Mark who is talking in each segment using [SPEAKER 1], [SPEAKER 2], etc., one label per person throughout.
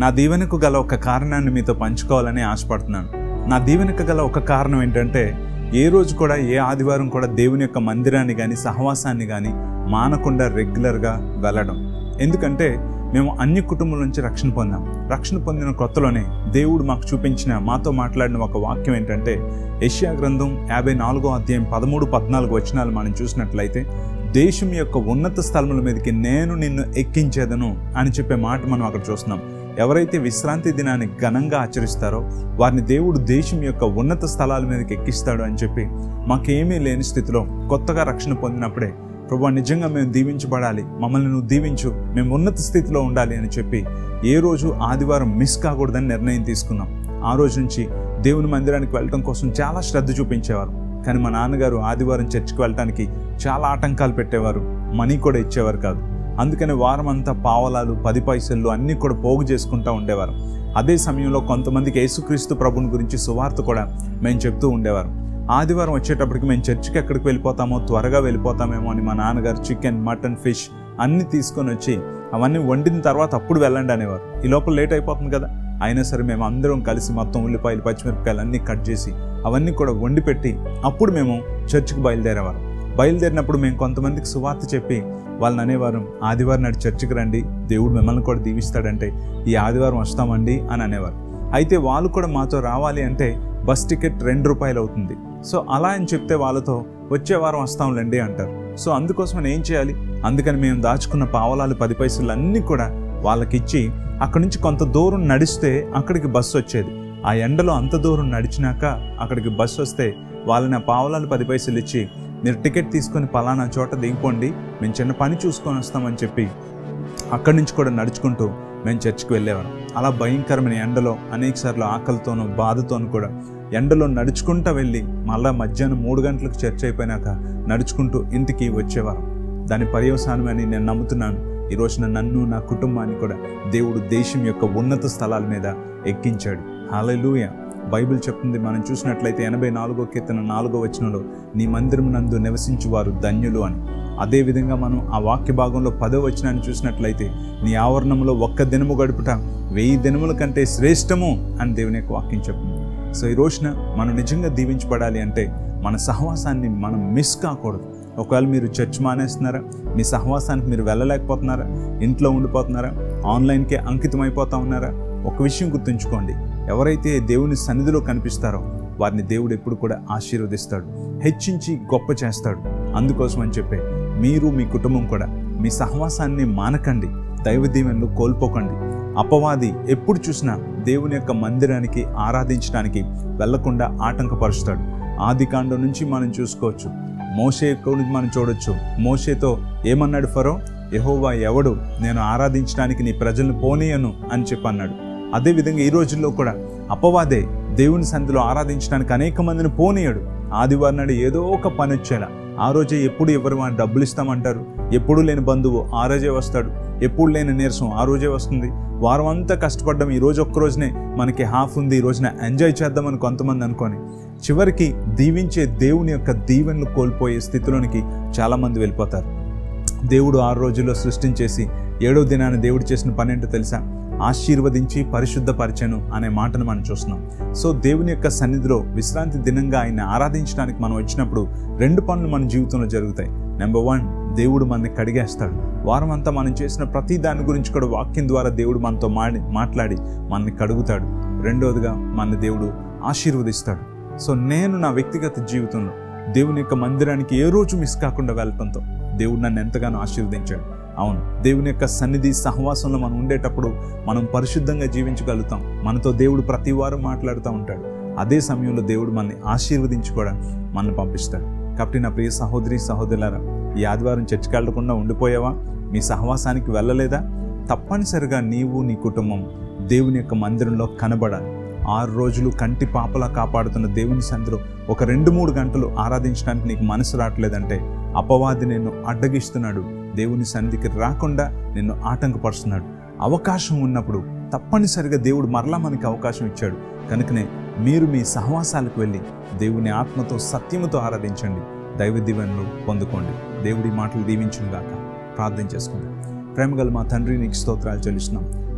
[SPEAKER 1] నా దీవెనకు గల ఒక కారణాన్ని మీతో పంచుకోవాలని ఆశపడుతున్నాను నా దీవెనకు గల ఒక కారణం ఏంటంటే ఏ రోజు కూడా ఏ ఆదివారం కూడా దేవుని యొక్క మందిరాన్ని కానీ సహవాసాన్ని కానీ మానకుండా రెగ్యులర్గా వెళ్ళడం ఎందుకంటే మేము అన్ని కుటుంబాల నుంచి రక్షణ పొందాం రక్షణ పొందిన కొత్తలోనే దేవుడు మాకు చూపించిన మాతో మాట్లాడిన ఒక వాక్యం ఏంటంటే యెషయా గ్రంథం యాభై నాలుగో అధ్యాయం పదమూడు పద్నాలుగు వచనాలు మనం చూసినట్లయితే దేశం యొక్క ఉన్నత స్థలముల మీదకి నేను నిన్ను ఎక్కించేదను అని చెప్పే మాట మనం అక్కడ చూస్తున్నాం ఎవరైతే విశ్రాంతి దినాన్ని ఘనంగా ఆచరిస్తారో వారిని దేవుడు దేశం యొక్క ఉన్నత స్థలాల మీదకి ఎక్కిస్తాడు అని చెప్పి మాకేమీ లేని స్థితిలో కొత్తగా రక్షణ పొందినప్పుడే ప్రభు నిజంగా మేము దీవించబడాలి మమ్మల్ని నువ్వు దీవించు మేము ఉన్నత స్థితిలో ఉండాలి అని చెప్పి ఏ రోజు ఆదివారం మిస్ కాకూడదని నిర్ణయం తీసుకున్నాం ఆ రోజు నుంచి దేవుని మందిరానికి వెళ్ళటం కోసం చాలా శ్రద్ధ చూపించేవారు కానీ మా నాన్నగారు ఆదివారం చర్చికి వెళ్ళటానికి చాలా ఆటంకాలు పెట్టేవారు మనీ కూడా ఇచ్చేవారు కాదు అందుకని వారం అంతా పావలాలు పది పైసలు అన్నీ కూడా పోగు చేసుకుంటూ ఉండేవారు అదే సమయంలో కొంతమందికి యేసుక్రీస్తు ప్రభుని గురించి సువార్త కూడా మేము చెప్తూ ఉండేవారు ఆదివారం వచ్చేటప్పటికి మేము చర్చికి ఎక్కడికి వెళ్ళిపోతామో త్వరగా వెళ్ళిపోతామేమో అని మా నాన్నగారు చికెన్ మటన్ ఫిష్ అన్నీ తీసుకొని వచ్చి అవన్నీ వండిన తర్వాత అప్పుడు వెళ్ళండి అనేవారు ఈ లోపల లేట్ అయిపోతుంది కదా అయినా సరే మేము అందరం కలిసి మొత్తం ఉల్లిపాయలు పచ్చిమిరపకాయలు అన్నీ కట్ చేసి అవన్నీ కూడా వండి పెట్టి అప్పుడు మేము చర్చికి బయలుదేరేవారు బయలుదేరినప్పుడు మేము కొంతమందికి సువార్త చెప్పి వాళ్ళని అనేవారు ఆదివారం నాడు చర్చికి రండి దేవుడు మిమ్మల్ని కూడా దీవిస్తాడంటే ఈ ఆదివారం వస్తామండి అని అనేవారు అయితే వాళ్ళు కూడా మాతో రావాలి అంటే బస్ టికెట్ రెండు రూపాయలు అవుతుంది సో అలా అని చెప్తే వాళ్ళతో వచ్చే వారం వస్తాంలేండి అంటారు సో అందుకోసం ఏం చేయాలి అందుకని మేము దాచుకున్న పావలాలు పది పైసలు అన్నీ కూడా వాళ్ళకిచ్చి అక్కడి నుంచి కొంత దూరం నడిస్తే అక్కడికి బస్సు వచ్చేది ఆ ఎండలో అంత దూరం నడిచినాక అక్కడికి బస్సు వస్తే వాళ్ళని ఆ పావలాలు పది పైసలు ఇచ్చి మీరు టికెట్ తీసుకొని పలానా చోట దిగిపోండి మేము చిన్న పని చూసుకొని వస్తామని చెప్పి అక్కడి నుంచి కూడా నడుచుకుంటూ మేము చర్చికి వెళ్ళేవారం అలా భయంకరమైన ఎండలో అనేక సార్లు ఆకలితోనూ బాధతోనూ కూడా ఎండలో నడుచుకుంటూ వెళ్ళి మళ్ళా మధ్యాహ్నం మూడు గంటలకు చర్చ్ అయిపోయినాక నడుచుకుంటూ ఇంటికి వచ్చేవారం దాని పర్యవసానం అని నేను నమ్ముతున్నాను ఈ రోజున నన్ను నా కుటుంబాన్ని కూడా దేవుడు దేశం యొక్క ఉన్నత స్థలాల మీద ఎక్కించాడు హాలూయ బైబిల్ చెప్తుంది మనం చూసినట్లయితే ఎనభై నాలుగో కీర్తన నాలుగో వచనంలో నీ మందిరం నందు నివసించు వారు ధన్యులు అని అదేవిధంగా మనం ఆ వాక్య భాగంలో పదో వచనాన్ని చూసినట్లయితే నీ ఆవరణంలో ఒక్క దినము గడుపుట వెయ్యి దినముల కంటే శ్రేష్టము అని దేవుని యొక్క వాక్యం చెప్తుంది సో ఈ రోజున మనం నిజంగా దీవించబడాలి అంటే మన సహవాసాన్ని మనం మిస్ కాకూడదు ఒకవేళ మీరు చర్చ్ మానేస్తున్నారా మీ సహవాసానికి మీరు వెళ్ళలేకపోతున్నారా ఇంట్లో ఉండిపోతున్నారా ఆన్లైన్కే అంకితం అయిపోతా ఉన్నారా ఒక విషయం గుర్తుంచుకోండి ఎవరైతే దేవుని సన్నిధిలో కనిపిస్తారో వారిని దేవుడు ఎప్పుడు కూడా ఆశీర్వదిస్తాడు హెచ్చించి గొప్ప చేస్తాడు అందుకోసం అని చెప్పే మీరు మీ కుటుంబం కూడా మీ సహవాసాన్ని మానకండి దైవ దీవెనలు కోల్పోకండి అపవాది ఎప్పుడు చూసినా దేవుని యొక్క మందిరానికి ఆరాధించడానికి వెళ్లకుండా ఆటంకపరుస్తాడు ఆది కాండం నుంచి మనం చూసుకోవచ్చు మోషే గురించి మనం చూడొచ్చు మోషేతో ఏమన్నాడు ఫరో యహోవా ఎవడు నేను ఆరాధించడానికి నీ ప్రజలను పోనీయను అని చెప్పి అన్నాడు అదేవిధంగా ఈ రోజుల్లో కూడా అపవాదే దేవుని సంధిలో ఆరాధించడానికి అనేక మందిని పోనీయడు ఆదివారం నాడు ఏదో ఒక పని వచ్చేలా ఆ రోజే ఎప్పుడు ఎవరు మన డబ్బులు ఇస్తామంటారు ఎప్పుడు లేని బంధువు ఆ రోజే వస్తాడు ఎప్పుడు లేని నీరసం ఆ రోజే వస్తుంది వారం అంతా కష్టపడ్డం ఈ రోజు ఒక్క రోజునే మనకి హాఫ్ ఉంది ఈ రోజున ఎంజాయ్ చేద్దామని కొంతమంది అనుకొని చివరికి దీవించే దేవుని యొక్క దీవెనలు కోల్పోయే స్థితిలోనికి చాలామంది వెళ్ళిపోతారు దేవుడు ఆరు రోజుల్లో సృష్టించేసి ఏడో దినాన్ని దేవుడు చేసిన పని ఏంటో తెలుసా ఆశీర్వదించి పరిశుద్ధపరిచను అనే మాటను మనం చూస్తున్నాం సో దేవుని యొక్క సన్నిధిలో విశ్రాంతి దినంగా ఆయన ఆరాధించడానికి మనం వచ్చినప్పుడు రెండు పనులు మన జీవితంలో జరుగుతాయి నెంబర్ వన్ దేవుడు మనని కడిగేస్తాడు వారం అంతా మనం చేసిన ప్రతి దాని గురించి కూడా వాక్యం ద్వారా దేవుడు మనతో మాడి మాట్లాడి మనని కడుగుతాడు రెండవదిగా మన దేవుడు ఆశీర్వదిస్తాడు సో నేను నా వ్యక్తిగత జీవితంలో దేవుని యొక్క మందిరానికి ఏ రోజు మిస్ కాకుండా వెళ్ళటంతో దేవుడు నన్ను ఎంతగానో ఆశీర్వదించాడు అవును దేవుని యొక్క సన్నిధి సహవాసంలో మనం ఉండేటప్పుడు మనం పరిశుద్ధంగా జీవించగలుగుతాం మనతో దేవుడు ప్రతి వారం మాట్లాడుతూ ఉంటాడు అదే సమయంలో దేవుడు మనల్ని ఆశీర్వదించి కూడా మనల్ని పంపిస్తాడు కాబట్టి నా ప్రియ సహోదరి సహోదరులారా ఈ ఆదివారం చర్చికి వెళ్లకుండా ఉండిపోయావా మీ సహవాసానికి వెళ్ళలేదా తప్పనిసరిగా నీవు నీ కుటుంబం దేవుని యొక్క మందిరంలో కనబడాలి ఆరు రోజులు కంటి పాపలా కాపాడుతున్న దేవుని సంధిలో ఒక రెండు మూడు గంటలు ఆరాధించడానికి నీకు మనసు రావట్లేదంటే అపవాది నిన్ను అడ్డగిస్తున్నాడు దేవుని సన్నిధికి రాకుండా నిన్ను ఆటంకపరుస్తున్నాడు అవకాశం ఉన్నప్పుడు తప్పనిసరిగా దేవుడు మరలా మనకి అవకాశం ఇచ్చాడు కనుకనే మీరు మీ సహవాసాలకు వెళ్ళి దేవుని ఆత్మతో సత్యముతో ఆరాధించండి దైవ దీవెనలు పొందుకోండి దేవుడి మాటలు దీవించును గాక ప్రార్థన చేసుకోండి ప్రేమగల మా తండ్రి నీకు స్తోత్రాలు చెల్లిస్తున్నాం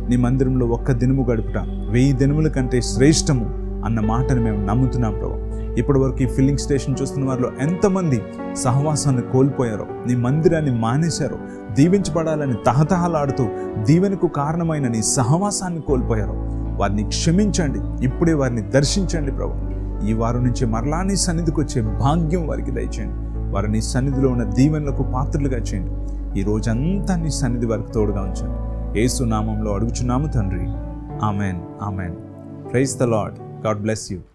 [SPEAKER 1] నీ మందిరంలో ఒక్క దినము గడుపుట వెయ్యి దినముల కంటే శ్రేష్టము అన్న మాటను మేము నమ్ముతున్నాం ప్రభు ఇప్పటి వరకు ఈ ఫిల్లింగ్ స్టేషన్ చూస్తున్న వారిలో ఎంతమంది సహవాసాన్ని కోల్పోయారో నీ మందిరాన్ని మానేశారో దీవించబడాలని తహతహలాడుతూ దీవెనకు కారణమైన నీ సహవాసాన్ని కోల్పోయారో వారిని క్షమించండి ఇప్పుడే వారిని దర్శించండి ప్రభు ఈ వారం నుంచి మరలా నీ సన్నిధికి వచ్చే భాగ్యం వారికి దయచేయండి వారు నీ సన్నిధిలో ఉన్న దీవెనలకు పాత్రలుగా చేయండి ఈ రోజంతా నీ సన్నిధి వారికి తోడుగా ఉంచండి ఏసు నామంలో అడుగుచున్నాము తండ్రి amen amen praise the Lord God bless you